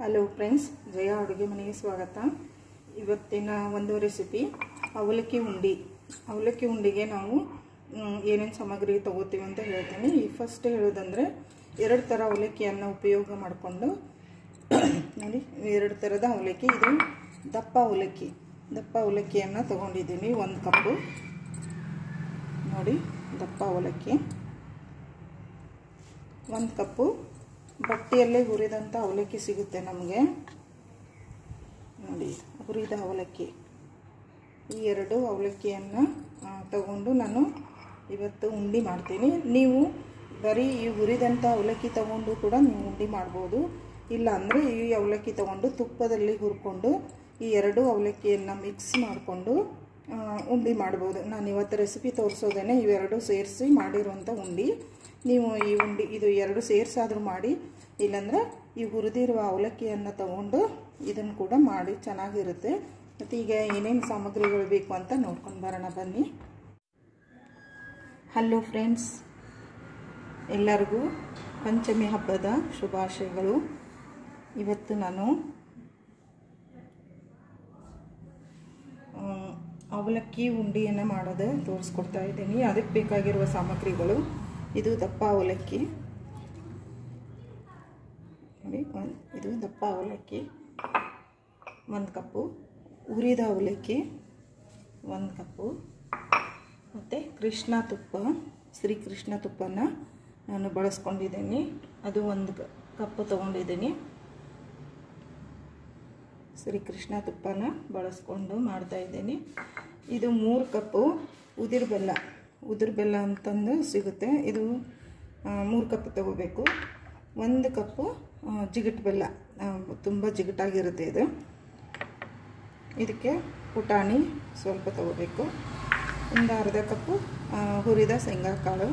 hello friends ಜಯ ಅಡುಗೆ ಮನೆಗೆ ಸ್ವಾಗತ ಇವತ್ತಿನ ಒಂದು ರೆಸಿಪಿ ಅವಲಕ್ಕಿ ಉಂಡಿ ಅವಲಕ್ಕಿ ಉಂಡಿಗೆ ನಾವು ಏನೇನು ಸಾಮಗ್ರಿ ತೊಗೋತೀವಿ ಅಂತ ಹೇಳ್ತೀನಿ ಈ ಫಸ್ಟ್ ಹೇಳೋದಂದರೆ ಎರಡು ಥರ ಅವಲಕ್ಕಿಯನ್ನು ಉಪಯೋಗ ಮಾಡಿಕೊಂಡು ನೋಡಿ ಎರಡು ಥರದ ಅವಲಕ್ಕಿ ಇದು ದಪ್ಪ ಅವಲಕ್ಕಿ ದಪ್ಪ ಅವಲಕ್ಕಿಯನ್ನು ತೊಗೊಂಡಿದ್ದೀನಿ ಒಂದು ಕಪ್ಪು ನೋಡಿ ದಪ್ಪ ಅವಲಕ್ಕಿ ಒಂದು ಕಪ್ಪು ಬಟ್ಟೆಯಲ್ಲೇ ಹುರಿದಂಥ ಅವಲಕ್ಕಿ ಸಿಗುತ್ತೆ ನಮಗೆ ನೋಡಿ ಹುರಿದ ಅವಲಕ್ಕಿ ಈ ಎರಡು ಅವಲಕ್ಕಿಯನ್ನು ತಗೊಂಡು ನಾನು ಇವತ್ತು ಉಂಡಿ ಮಾಡ್ತೀನಿ ನೀವು ಬರೀ ಈ ಹುರಿದಂಥ ಅವಲಕ್ಕಿ ತಗೊಂಡು ಕೂಡ ನೀವು ಉಂಡಿ ಮಾಡ್ಬೋದು ಇಲ್ಲ ಅಂದರೆ ಈ ಅವಲಕ್ಕಿ ತಗೊಂಡು ತುಪ್ಪದಲ್ಲಿ ಹುರ್ಕೊಂಡು ಈ ಎರಡು ಅವಲಕ್ಕಿಯನ್ನು ಮಿಕ್ಸ್ ಮಾಡಿಕೊಂಡು ಉಂಡಿ ಮಾಡ್ಬೋದು ನಾನು ಇವತ್ತು ರೆಸಿಪಿ ತೋರಿಸೋದೇನೆ ಇವೆರಡು ಸೇರಿಸಿ ಮಾಡಿರುವಂಥ ಉಂಡಿ ನೀವು ಈ ಉಂಡಿ ಇದು ಎರಡು ಸೇರಿಸಾದರೂ ಮಾಡಿ ಇಲ್ಲಾಂದರೆ ಈ ಹುರಿದಿರುವ ಅವಲಕ್ಕಿಯನ್ನು ತಗೊಂಡು ಇದನ್ನು ಕೂಡ ಮಾಡಿ ಚೆನ್ನಾಗಿರುತ್ತೆ ಮತ್ತು ಈಗ ಏನೇನು ಸಾಮಗ್ರಿಗಳು ಬೇಕು ಅಂತ ನೋಡ್ಕೊಂಡು ಬರೋಣ ಬನ್ನಿ ಹಲೋ ಫ್ರೆಂಡ್ಸ್ ಎಲ್ಲರಿಗೂ ಪಂಚಮಿ ಹಬ್ಬದ ಶುಭಾಶಯಗಳು ಇವತ್ತು ನಾನು ಅವಲಕ್ಕಿ ಉಂಡಿಯನ್ನು ಮಾಡೋದು ತೋರಿಸ್ಕೊಡ್ತಾ ಇದ್ದೀನಿ ಅದಕ್ಕೆ ಬೇಕಾಗಿರುವ ಸಾಮಗ್ರಿಗಳು ಇದು ದಪ್ಪ ಅವಲಕ್ಕಿ ನೋಡಿ ಒಂದು ಇದು ದಪ್ಪ ಅವಲಕ್ಕಿ ಒಂದು ಕಪ್ಪು ಉರಿದ ಅವಲಕ್ಕಿ ಒಂದು ಕಪ್ಪು ಮತ್ತು ಕೃಷ್ಣ ತುಪ್ಪ ಶ್ರೀ ಕೃಷ್ಣ ತುಪ್ಪನ ನಾನು ಬಳಸ್ಕೊಂಡಿದ್ದೀನಿ ಅದು ಒಂದು ಕಪ್ಪು ತೊಗೊಂಡಿದ್ದೀನಿ ಶ್ರೀ ಕೃಷ್ಣ ತುಪ್ಪನ ಬಳಸ್ಕೊಂಡು ಮಾಡ್ತಾಯಿದ್ದೀನಿ ಇದು ಮೂರು ಕಪ್ಪು ಉದಿರು ಬೆಲ್ಲ ಉದುರು ಬೆಲ್ಲ ಅಂತಂದು ಸಿಗುತ್ತೆ ಇದು ಮೂರು ಕಪ್ ತೊಗೋಬೇಕು ಒಂದು ಕಪ್ಪು ಜಿಗಟ್ ಬೆಲ್ಲ ತುಂಬ ಜಿಗಟಾಗಿರುತ್ತೆ ಇದು ಇದಕ್ಕೆ ಪುಟಾಣಿ ಸ್ವಲ್ಪ ತೊಗೋಬೇಕು ಒಂದು ಅರ್ಧ ಕಪ್ಪು ಹುರಿದ ಶೇಂಗಾ ಕಾಳು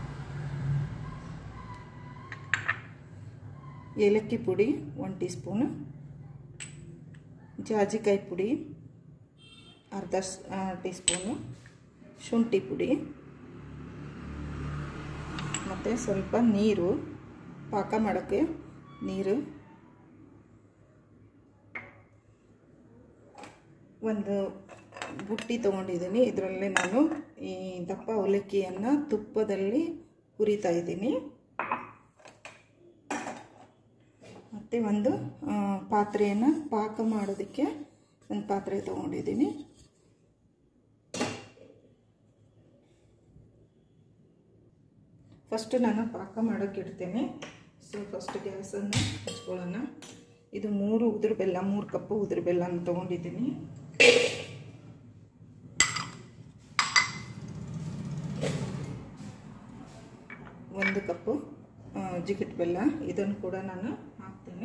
ಏಲಕ್ಕಿ ಪುಡಿ ಒನ್ ಟೀ ಸ್ಪೂನು ಜಾಜಿಕಾಯಿ ಪುಡಿ ಅರ್ಧ ಟೀ ಸ್ಪೂನು ಶುಂಠಿ ಪುಡಿ ಮತ್ತು ಸ್ವಲ್ಪ ನೀರು ಪಾಕ ಮಾಡೋಕ್ಕೆ ನೀರು ಒಂದು ಬುಟ್ಟಿ ತೊಗೊಂಡಿದ್ದೀನಿ ಇದರಲ್ಲಿ ನಾನು ಈ ದಪ್ಪ ಅವಲಕ್ಕಿಯನ್ನು ತುಪ್ಪದಲ್ಲಿ ಹುರಿತಾ ಇದ್ದೀನಿ ಮತ್ತು ಒಂದು ಪಾತ್ರೆಯನ್ನು ಪಾಕ ಮಾಡೋದಕ್ಕೆ ಒಂದು ಪಾತ್ರೆ ತೊಗೊಂಡಿದ್ದೀನಿ ಫಸ್ಟ್ ನಾನು ಪಾಕ ಮಾಡೋಕ್ಕೆ ಇಡ್ತೇನೆ ಸೊ ಫಸ್ಟ್ ಗ್ಯಾಸನ್ನು ಹಚ್ಕೊಳ್ಳೋಣ ಇದು ಮೂರು ಉದುರು ಬೆಲ್ಲ ಮೂರು ಕಪ್ಪು ಉದುರು ಬೆಲ್ಲನ ತೊಗೊಂಡಿದ್ದೀನಿ ಒಂದು ಕಪ್ಪು ಜಿಗಿಟ್ ಬೆಲ್ಲ ಇದನ್ನು ಕೂಡ ನಾನು ಹಾಕ್ತೇನೆ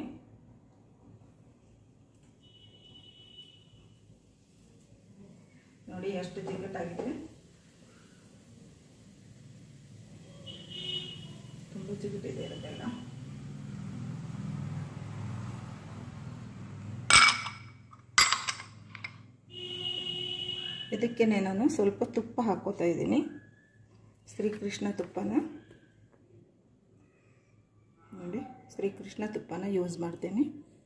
ನೋಡಿ ಎಷ್ಟು ಜಿಗಟಾಗಿದೆ ತುಂಬ ಜಿಗುಟಿದೆ ಇರೋದೆಲ್ಲ ಇದಕ್ಕೆ ನಾನು ಸ್ವಲ್ಪ ತುಪ್ಪ ಹಾಕೋತಾ ಇದ್ದೀನಿ ಶ್ರೀಕೃಷ್ಣ ತುಪ್ಪನ ನೋಡಿ ಶ್ರೀಕೃಷ್ಣ ತುಪ್ಪನ ಯೂಸ್ ಮಾಡ್ತೇನೆ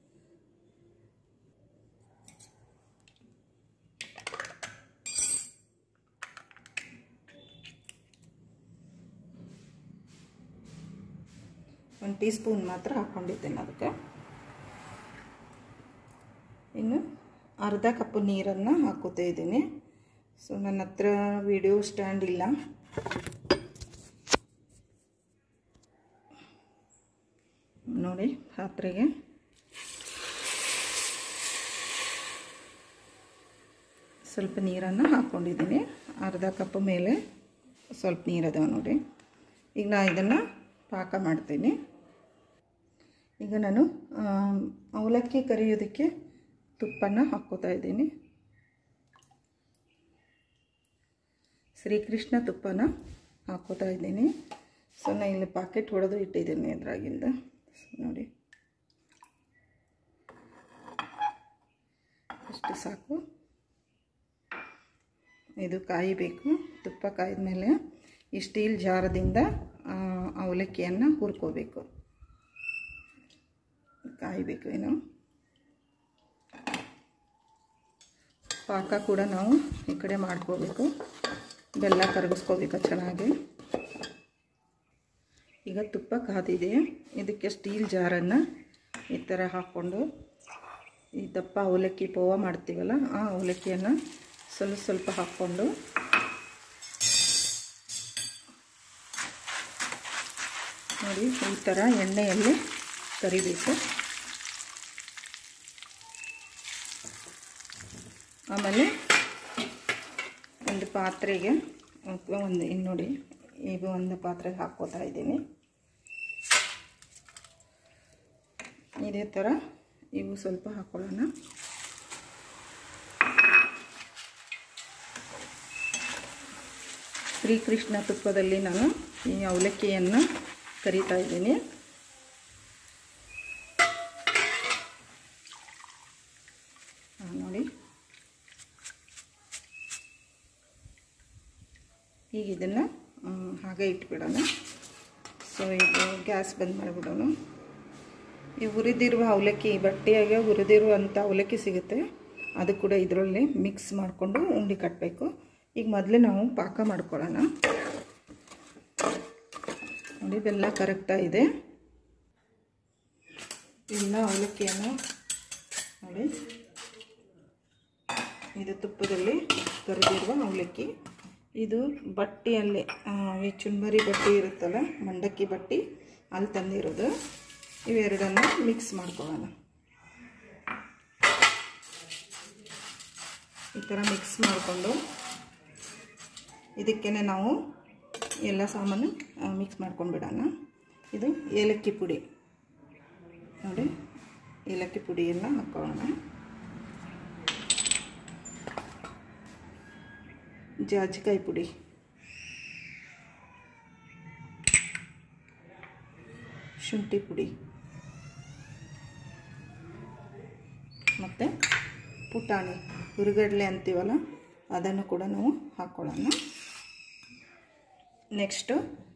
ಒಂದು ಟೀ ಸ್ಪೂನ್ ಮಾತ್ರ ಹಾಕ್ಕೊಂಡಿದ್ದೇನೆ ಅದಕ್ಕೆ ಇನ್ನು ಅರ್ಧ ಕಪ್ ನೀರನ್ನು ಹಾಕೋತಾ ಇದ್ದೀನಿ ಸೊ ನನ್ನ ಹತ್ರ ವಿಡಿಯೋ ಸ್ಟ್ಯಾಂಡ್ ಇಲ್ಲ ನೋಡಿ ಪಾತ್ರೆಗೆ ಸ್ವಲ್ಪ ನೀರನ್ನು ಹಾಕ್ಕೊಂಡಿದ್ದೀನಿ ಅರ್ಧ ಕಪ್ ಮೇಲೆ ಸ್ವಲ್ಪ ನೀರದಾವೆ ನೋಡಿ ಈಗ ನಾನು ಇದನ್ನು ಪಾಕ ಮಾಡ್ತೀನಿ ಈಗ ನಾನು ಅವಲಕ್ಕಿ ಕರಿಯೋದಕ್ಕೆ ತುಪ್ಪನ ಹಾಕ್ಕೋತಾ ಇದ್ದೀನಿ ಶ್ರೀಕೃಷ್ಣ ತುಪ್ಪನ ಹಾಕ್ಕೋತಾ ಇದ್ದೀನಿ ಸೊ ನಾನು ಇಲ್ಲಿ ಪಾಕೆಟ್ ಹೊಡೆದು ಇಟ್ಟಿದ್ದೀನಿ ಇದ್ರಾಗಿಂದ ನೋಡಿ ಅಷ್ಟು ಸಾಕು ಇದು ಕಾಯಬೇಕು ತುಪ್ಪ ಕಾಯ್ದ ಮೇಲೆ ಈ ಸ್ಟೀಲ್ ಜಾರದಿಂದ ಅವಲಕ್ಕಿಯನ್ನು ಹುರ್ಕೋಬೇಕು ಕಾಯಬೇಕು ಏನು ಪಾಕ ಕೂಡ ನಾವು ಈ ಕಡೆ ಮಾಡ್ಕೋಬೇಕು ಬೆಲ್ಲ ಕರಗಿಸ್ಕೋಬೇಕು ಚೆನ್ನಾಗಿ ಈಗ ತುಪ್ಪ ಕಾದಿದೆ ಇದಕ್ಕೆ ಸ್ಟೀಲ್ ಜಾರನ್ನು ಈ ಥರ ಹಾಕ್ಕೊಂಡು ಈ ದಪ್ಪ ಅವಲಕ್ಕಿ ಪೋವ ಮಾಡ್ತೀವಲ್ಲ ಆ ಅವಲಕ್ಕಿಯನ್ನು ಸ್ವಲ್ಪ ಸ್ವಲ್ಪ ಹಾಕ್ಕೊಂಡು ನೋಡಿ ಈ ಥರ ಎಣ್ಣೆಯಲ್ಲಿ ಕರಿಬೇಕು ಆಮೇಲೆ ಒಂದು ಪಾತ್ರೆಗೆ ಒಂದು ಇನ್ನು ನೋಡಿ ಈಗ ಒಂದು ಪಾತ್ರೆಗೆ ಹಾಕ್ಕೋತಾ ಇದ್ದೀನಿ ಇದೇ ಥರ ಇವು ಸ್ವಲ್ಪ ಹಾಕ್ಕೊಳ್ಳೋಣ ಶ್ರೀಕೃಷ್ಣ ತುಪ್ಪದಲ್ಲಿ ನಾನು ಈ ಅವಲಕ್ಕಿಯನ್ನು ಕರಿತಾ ಇದ್ದೀನಿ ನೋಡಿ ಈಗ ಇದನ್ನು ಹಾಗೆ ಇಟ್ಬಿಡೋಣ ಸೊ ಇದು ಗ್ಯಾಸ್ ಬಂದ್ ಮಾಡಿಬಿಡೋಣ ಈ ಹುರಿದಿರುವ ಅವಲಕ್ಕಿ ಬಟ್ಟೆಯಾಗೆ ಹುರಿದಿರುವಂಥ ಅವಲಕ್ಕಿ ಸಿಗುತ್ತೆ ಅದು ಕೂಡ ಇದರಲ್ಲಿ ಮಿಕ್ಸ್ ಮಾಡಿಕೊಂಡು ಉಂಡೆ ಕಟ್ಟಬೇಕು ಈಗ ಮೊದಲೇ ನಾವು ಪಾಕ ಮಾಡ್ಕೊಳ್ಳೋಣ ನೋಡಿ ಬೆಲ್ಲ ಕರೆಕ್ಟಾಗಿದೆ ಎಲ್ಲ ಅವಲಕ್ಕಿಯನ್ನು ನೋಡಿ ಇದು ತುಪ್ಪದಲ್ಲಿ ಕರಿದಿರುವ ಅವಲಕ್ಕಿ ಇದು ಬಟ್ಟೆಯಲ್ಲೇ ಈ ಚುನ್ಮರಿ ಬಟ್ಟೆ ಇರುತ್ತಲ್ಲ ಮಂಡಕ್ಕಿ ಬಟ್ಟೆ ಅಲ್ಲಿ ತಂದಿರೋದು ಇವೆರಡನ್ನು ಮಿಕ್ಸ್ ಮಾಡ್ಕೊಳ್ಳೋಣ ಈ ಥರ ಮಿಕ್ಸ್ ಮಾಡಿಕೊಂಡು ಇದಕ್ಕೇ ನಾವು ಎಲ್ಲ ಸಾಮಾನು ಮಿಕ್ಸ್ ಮಾಡ್ಕೊಂಡು ಬಿಡೋಣ ಇದು ಏಲಕ್ಕಿ ಪುಡಿ ನೋಡಿ ಏಲಕ್ಕಿ ಪುಡಿ ಎಲ್ಲ ಹಾಕ್ಕೊಳ್ಳೋಣ ಜಾಜಿಕಾಯಿ ಪುಡಿ ಶುಂಠಿ ಪುಡಿ ಮತ್ತು ಪುಟಾಣಿ ಹುರುಗಡ್ಲೆ ಅಂತೀವಲ್ಲ ಅದನ್ನು ಕೂಡ ನಾವು ಹಾಕ್ಕೊಳ್ಳೋಣ ನೆಕ್ಸ್ಟು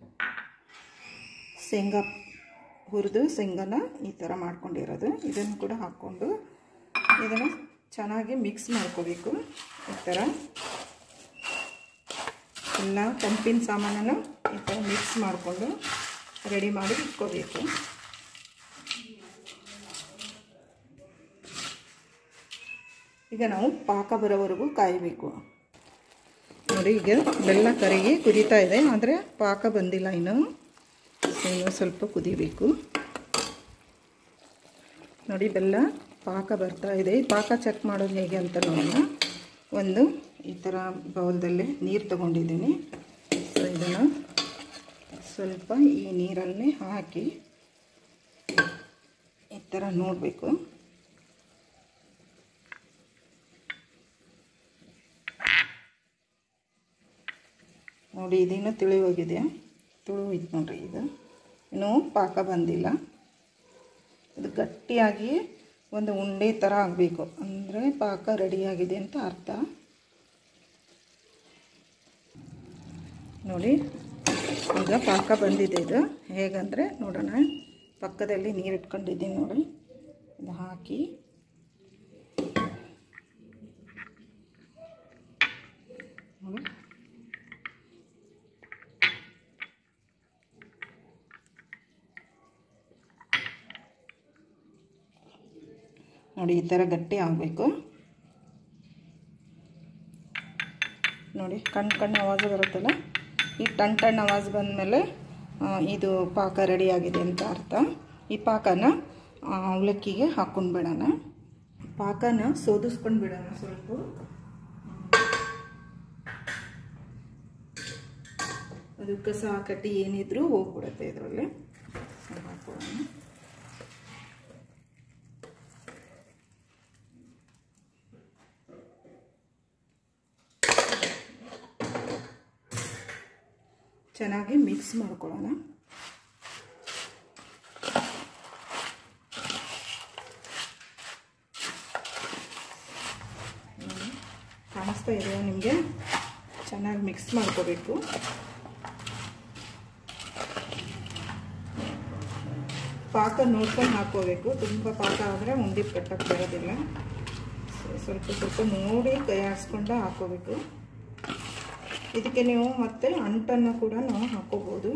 ಶೇಂಗಾ ಹುರಿದು ಶೇಂಗಾನ ಈ ಥರ ಮಾಡ್ಕೊಂಡಿರೋದು ಇದನ್ನು ಕೂಡ ಹಾಕ್ಕೊಂಡು ಇದನ್ನು ಚೆನ್ನಾಗಿ ಮಿಕ್ಸ್ ಮಾಡ್ಕೋಬೇಕು ಈ ಥರ ಎಲ್ಲ ತಂಪಿನ ಸಾಮಾನನ್ನು ಈ ಥರ ಮಿಕ್ಸ್ ಮಾಡಿಕೊಂಡು ರೆಡಿ ಮಾಡಿ ಇಟ್ಕೋಬೇಕು ಈಗ ನಾವು ಪಾಕ ಬರೋವರೆಗೂ ಕಾಯಬೇಕು ನೋಡಿ ಈಗ ಬೆಲ್ಲ ಕರಿಗೆ ಕುದೀತಾ ಇದೆ ಆದರೆ ಪಾಕ ಬಂದಿಲ್ಲ ಇನ್ನು ಇನ್ನು ಸ್ವಲ್ಪ ಕುದಿಬೇಕು ನೋಡಿ ಬೆಲ್ಲ ಪಾಕ ಬರ್ತಾ ಇದೆ ಪಾಕ ಚೆಕ್ ಮಾಡೋದು ಹೇಗೆ ಅಂತ ನೋಡೋಣ ಒಂದು ಈ ಥರ ಬೌಲ್ದಲ್ಲಿ ನೀರು ತಗೊಂಡಿದ್ದೀನಿ ಸೊ ಇದನ್ನು ಸ್ವಲ್ಪ ಈ ನೀರನ್ನೇ ಹಾಕಿ ಈ ಥರ ನೋಡಬೇಕು ನೋಡಿ ಇದಿನ್ನೂ ತಿಳಿ ಹೋಗಿದೆ ತುಳು ಹೋಯ್ತು ನೋಡ್ರಿ ಇದು ಇನ್ನೂ ಪಾಕ ಬಂದಿಲ್ಲ ಇದು ಗಟ್ಟಿಯಾಗಿ ಒಂದು ಉಂಡೆ ಥರ ಆಗಬೇಕು ಅಂದರೆ ಪಾಕ ರೆಡಿಯಾಗಿದೆ ಅಂತ ಅರ್ಥ ನೋಡಿ ಈಗ ಪಾಕ ಬಂದಿದೆ ಇದು ಹೇಗಂದರೆ ನೋಡೋಣ ಪಕ್ಕದಲ್ಲಿ ನೀರು ಇಟ್ಕೊಂಡಿದ್ದೀನಿ ನೋಡಿ ಇದು ಹಾಕಿ ನೋಡಿ ನೋಡಿ ಈ ಥರ ಗಟ್ಟಿ ಆಗಬೇಕು ನೋಡಿ ಕಣ್ಣು ಕಣ್ಣು ಆವಾಜು ಬರುತ್ತಲ್ಲ ಈ ಟಣ್ ಟಣ್ ಆವಾಜ್ ಬಂದಮೇಲೆ ಇದು ಪಾಕ ರೆಡಿಯಾಗಿದೆ ಅಂತ ಅರ್ಥ ಈ ಪಾಕನ ಅವಲಕ್ಕಿಗೆ ಹಾಕ್ಕೊಂಡು ಬಿಡೋಣ ಪಾಕನ ಸೋದಿಸ್ಕೊಂಡು ಬಿಡೋಣ ಸ್ವಲ್ಪ ಅದು ಕಸ ಕಟ್ಟಿ ಏನಿದ್ರೂ ಹೋಗ್ಬಿಡುತ್ತೆ ಇದರಲ್ಲಿ ಹಾಕೊಳ್ಳೋಣ ಚೆನ್ನಾಗಿ ಮಿಕ್ಸ್ ಮಾಡ್ಕೊಳ್ಳೋಣ ಕಾಣಿಸ್ತಾ ಇದೆಯಾ ನಿಮಗೆ ಚೆನ್ನಾಗಿ ಮಿಕ್ಸ್ ಮಾಡ್ಕೋಬೇಕು ಪಾಕ ನೋಡ್ಕೊಂಡು ಹಾಕ್ಕೋಬೇಕು ತುಂಬ ಪಾಕ ಆದರೆ ಉಂಡೆ ಕಟ್ಟಕ್ಕೆ ಬರೋದಿಲ್ಲ ಸ್ವಲ್ಪ ಸ್ವಲ್ಪ ನೋಡಿ ಕೈ ಆಡಿಸ್ಕೊಂಡು ಹಾಕ್ಕೋಬೇಕು ಇದಕ್ಕೆ ನೀವು ಮತ್ತೆ ಅಂಟನ್ನು ಕೂಡ ನಾವು ಹಾಕ್ಕೋಬೋದು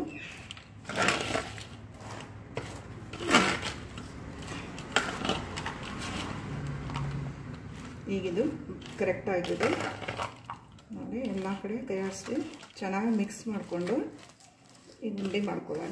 ಈಗಿದು ಕರೆಕ್ಟ್ ಆಗಿದೆ ನೋಡಿ ಎಲ್ಲ ಕಡೆ ಕೈ ಆಡಿಸಿ ಚೆನ್ನಾಗಿ ಮಿಕ್ಸ್ ಮಾಡಿಕೊಂಡು ಈ ಉಂಡೆ ಮಾಡ್ಕೊಳ್ಳೋಣ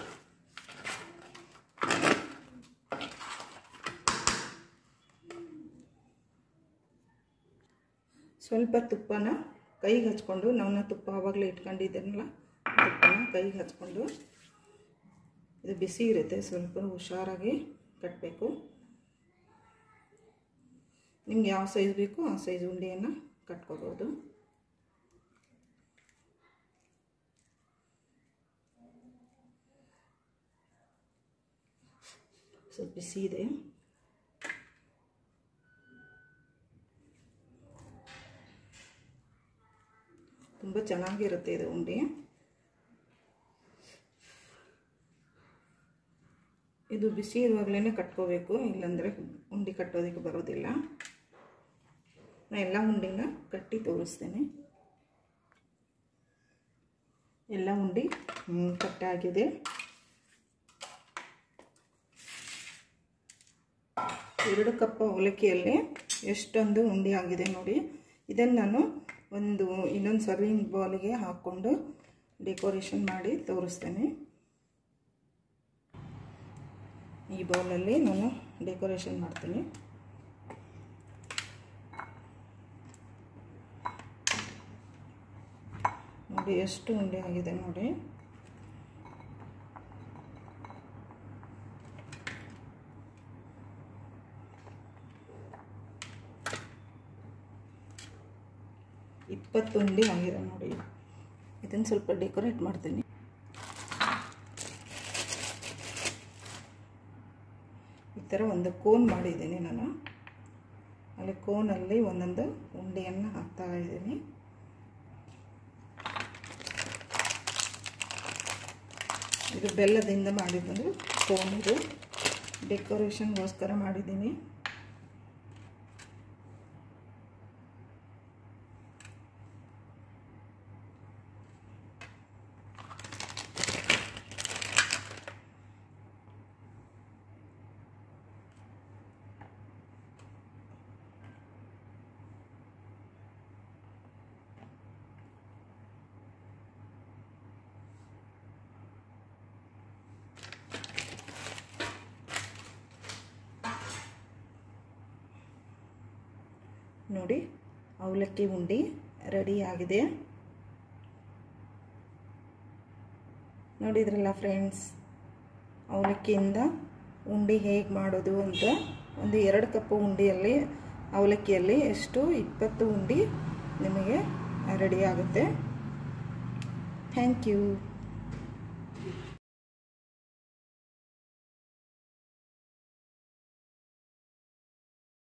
ಸ್ವಲ್ಪ ತುಪ್ಪನ ಕೈಗೆ ಹಚ್ಕೊಂಡು ನಾವು ತುಪ್ಪ ಆವಾಗಲೇ ಇಟ್ಕೊಂಡಿದ್ದೇನಲ್ಲ ತುಪ್ಪನ ಕೈಗೆ ಹಚ್ಕೊಂಡು ಇದು ಬಿಸಿ ಇರುತ್ತೆ ಸ್ವಲ್ಪ ಹುಷಾರಾಗಿ ಕಟ್ಟಬೇಕು ನಿಮ್ಗೆ ಯಾವ ಸೈಜ್ ಬೇಕು ಆ ಸೈಜ್ ಉಂಡೆಯನ್ನು ಕಟ್ಕೋಬೋದು ಸ್ವಲ್ಪ ಬಿಸಿ ಇದೆ ತುಂಬ ಚೆನ್ನಾಗಿರುತ್ತೆ ಇದು ಉಂಡೆ ಇದು ಬಿಸಿ ಇರುವಾಗಲೇ ಕಟ್ಕೋಬೇಕು ಇಲ್ಲಾಂದರೆ ಉಂಡೆ ಕಟ್ಟೋದಕ್ಕೆ ಬರೋದಿಲ್ಲ ನಾನು ಎಲ್ಲ ಉಂಡಿನ ಕಟ್ಟಿ ತೋರಿಸ್ತೇನೆ ಎಲ್ಲ ಉಂಡೆ ಕಟ್ಟಾಗಿದೆ ಎರಡು ಕಪ್ ಅವಲಕ್ಕಿಯಲ್ಲಿ ಎಷ್ಟೊಂದು ಉಂಡೆ ಆಗಿದೆ ನೋಡಿ ಇದನ್ನು ನಾನು ಒಂದು ಇನ್ನೊಂದು ಸರ್ವಿಂಗ್ ಬೌಲಿಗೆ ಹಾಕ್ಕೊಂಡು ಡೆಕೋರೇಷನ್ ಮಾಡಿ ತೋರಿಸ್ತೇನೆ ಈ ಬೌಲಲ್ಲಿ ನಾನು ಡೆಕೋರೇಷನ್ ಮಾಡ್ತೀನಿ ನೋಡಿ ಎಷ್ಟು ಉಂಡೆ ಆಗಿದೆ ನೋಡಿ ಇಪ್ಪತ್ತು ಉಂಡೆ ಆಗಿದೆ ನೋಡಿ ಇದನ್ನು ಸ್ವಲ್ಪ ಡೆಕೋರೇಟ್ ಮಾಡ್ತೀನಿ ಈ ಥರ ಒಂದು ಕೋನ್ ಮಾಡಿದ್ದೀನಿ ನಾನು ಅಲ್ಲಿ ಕೋನಲ್ಲಿ ಒಂದೊಂದು ಉಂಡೆಯನ್ನು ಹಾಕ್ತಾ ಇದ್ದೀನಿ ಇದು ಬೆಲ್ಲದಿಂದ ಮಾಡಿದ್ದು ಕೋನ್ ಇದು ಡೆಕೋರೇಷನ್ಗೋಸ್ಕರ ಮಾಡಿದ್ದೀನಿ ನೋಡಿ ಅವಲಕ್ಕಿ ಉಂಡೆ ರೆಡಿ ಆಗಿದೆ ನೋಡಿದ್ರಲ್ಲ ಫ್ರೆಂಡ್ಸ್ ಅವಲಕ್ಕಿಯಿಂದ ಉಂಡೆ ಹೇಗೆ ಮಾಡೋದು ಅಂತ ಒಂದು ಎರಡು ಕಪ್ಪು ಉಂಡೆಯಲ್ಲಿ ಅವಲಕ್ಕಿಯಲ್ಲಿ ಎಷ್ಟು ಇಪ್ಪತ್ತು ಉಂಡೆ ನಿಮಗೆ ರೆಡಿ ಆಗುತ್ತೆ ಥ್ಯಾಂಕ್ ಯು